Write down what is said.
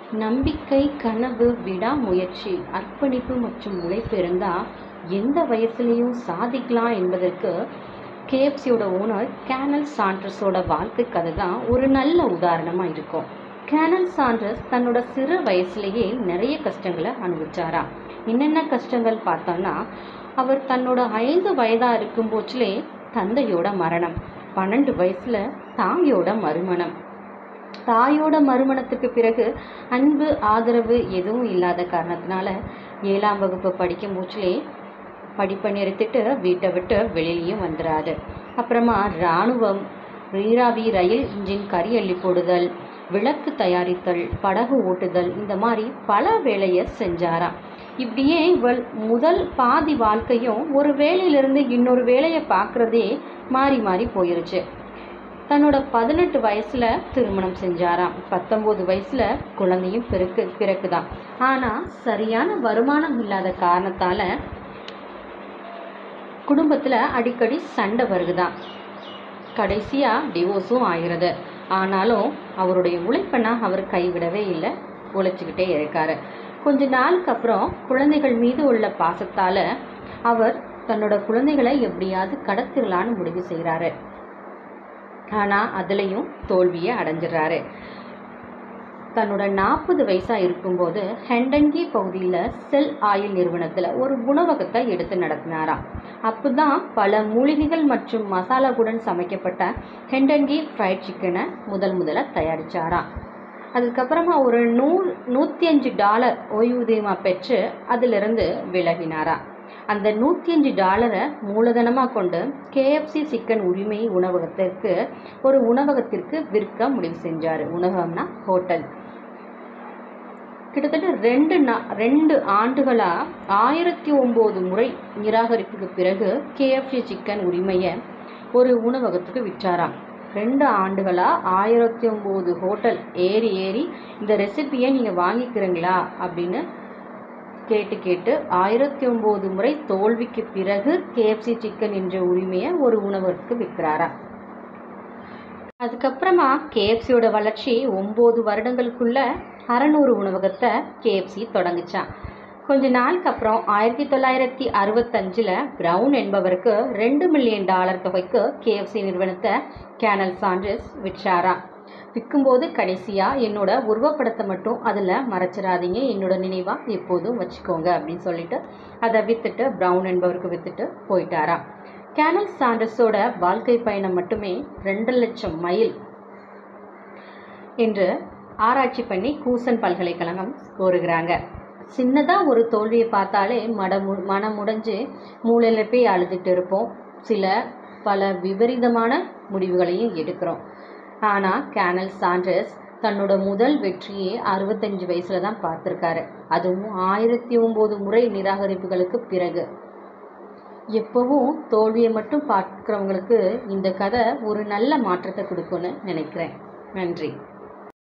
நம்பிக்கை கனவு விடாமுயற்சி அர்ப்பணிப்பு மற்றும் உழைப்பு இருந்தால் எந்த வயசுலேயும் சாதிக்கலாம் என்பதற்கு கேஎஃப்சியோட ஓனர் கேனல் சாண்ட்ரஸோட வாழ்க்கை கதை தான் ஒரு நல்ல உதாரணமாக இருக்கும் கேனல் சாண்ட்ரஸ் தன்னோட சிறு வயசுலேயே நிறைய கஷ்டங்களை அனுபவிச்சாராம் என்னென்ன கஷ்டங்கள் பார்த்தோம்னா அவர் தன்னோட ஐந்து வயதாக இருக்கும் போச்சிலே தந்தையோட மரணம் பன்னெண்டு வயசில் தாயோட மறுமணம் தாயோட மறுமணத்துக்கு பிறகு அன்பு ஆதரவு எதுவும் இல்லாத காரணத்தினால ஏழாம் வகுப்பு படிக்கும் போச்சிலே படிப்பை நிறுத்திட்டு வீட்டை விட்டு வெளியிலையும் வந்துடாது அப்புறமா இராணுவம் நீராவி ரயில் இன்ஜின் கரி அள்ளி போடுதல் விளக்கு தயாரித்தல் படகு ஓட்டுதல் இந்த மாதிரி பல வேலையை செஞ்சாராம் இப்படியே இவள் முதல் பாதி வாழ்க்கையும் ஒரு வேலையிலிருந்து இன்னொரு வேலையை பார்க்குறதே மாறி மாறி போயிருச்சு தன்னோட பதினெட்டு வயசுல திருமணம் செஞ்சாராம் பத்தொம்போது வயசுல குழந்தையும் பிறக்கு பிறக்குதான் ஆனா சரியான வருமானம் இல்லாத காரணத்தால குடும்பத்துல அடிக்கடி சண்டை வருகுதான் கடைசியா டிவோர்ஸும் ஆகிறது ஆனாலும் அவருடைய உழைப்பனா அவர் கைவிடவே இல்லை உழைச்சிக்கிட்டே இருக்காரு கொஞ்ச நாளுக்கு அப்புறம் குழந்தைகள் மீது உள்ள பாசத்தால அவர் தன்னோட குழந்தைகளை எப்படியாவது கடத்திடலான்னு முடிவு செய்கிறாரு ஆனால் அதுலேயும் தோல்வியை அடைஞ்சிடுறாரு தன்னோட நாற்பது வயசாக இருக்கும்போது ஹெண்டங்கி பகுதியில் செல் ஆயில் நிறுவனத்தில் ஒரு உணவகத்தை எடுத்து நடத்தினாராம் அப்போ தான் பல மூலிகைகள் மற்றும் மசாலாவுடன் சமைக்கப்பட்ட ஹெண்டங்கி ஃப்ரைட் சிக்கனை முதல் முதல்ல தயாரித்தாராம் அதுக்கப்புறமா ஒரு நூ நூற்றி அஞ்சு டாலர் ஓய்வூதியமாக பெற்று அதிலிருந்து விலகினாராம் அந்த நூற்றி அஞ்சு டாலரை மூலதனமாக கொண்டு கேஎஃப்சி சிக்கன் உரிமை உணவகத்திற்கு ஒரு உணவகத்திற்கு விற்க முடிவு செஞ்சார் உணவகம்னா ஹோட்டல் கிட்டத்தட்ட ரெண்டு நா ரெண்டு ஆண்டுகளாக ஆயிரத்தி ஒம்பது முறை நிராகரிப்புக்கு பிறகு கேஎஃப்சி சிக்கன் உரிமையை ஒரு உணவகத்துக்கு விற்றாராம் ரெண்டு ஆண்டுகளாக ஆயிரத்தி ஒம்பது ஹோட்டல் ஏறி ஏறி இந்த ரெசிபியை நீங்கள் வாங்கிக்கிறீங்களா அப்படின்னு கேட்டு கேட்டு ஆயிரத்தி ஒம்பது முறை தோல்விக்கு பிறகு கேஎஃப்சி சிக்கன் என்ற உரிமையை ஒரு உணவருக்கு விற்கிறாரா அதுக்கப்புறமா கேஎஃப்சியோட வளர்ச்சி ஒம்பது வருடங்களுக்குள்ள அறநூறு உணவகத்தை கேஎஃப்சி தொடங்குச்சான் கொஞ்ச நாளுக்கு அப்புறம் ஆயிரத்தி தொள்ளாயிரத்தி அறுபத்தஞ்சில் ப்ரவுன் என்பவருக்கு ரெண்டு மில்லியன் டாலர் தொகைக்கு கேஎஃப்சி நிறுவனத்தை கேனல் சாண்ட்ரஸ் விற்றாராம் விற்கும்போது கடைசியாக என்னோட உருவப்படத்தை மட்டும் அதில் மறைச்சிடாதீங்க என்னோட நினைவாக எப்போதும் வச்சுக்கோங்க அப்படின்னு சொல்லிட்டு அதை விற்றுட்டு ப்ரவுன் என்பவருக்கு விற்றுட்டு போயிட்டாராம் கேனல் சாண்டஸோட வாழ்க்கை பயணம் மட்டுமே ரெண்டு லட்சம் மைல் என்று ஆராய்ச்சி பண்ணி கூசன் பல்கலைக்கழகம் கோருகிறாங்க சின்னதாக ஒரு தோல்வியை பார்த்தாலே மட மனம் முடிஞ்சு மூளையில் போய் அழுதுட்டு இருப்போம் சில பல விபரீதமான முடிவுகளையும் எடுக்கிறோம் ஆனால் கேனல் சாண்டர்ஸ் தன்னோட முதல் வெற்றியை அறுபத்தஞ்சு வயசில் தான் பார்த்துருக்காரு அதுவும் ஆயிரத்தி ஒம்பது முறை நிராகரிப்புகளுக்கு பிறகு எப்போவும் தோல்வியை மட்டும் பார்க்குறவங்களுக்கு இந்த கதை ஒரு நல்ல மாற்றத்தை கொடுக்கும்னு நினைக்கிறேன் நன்றி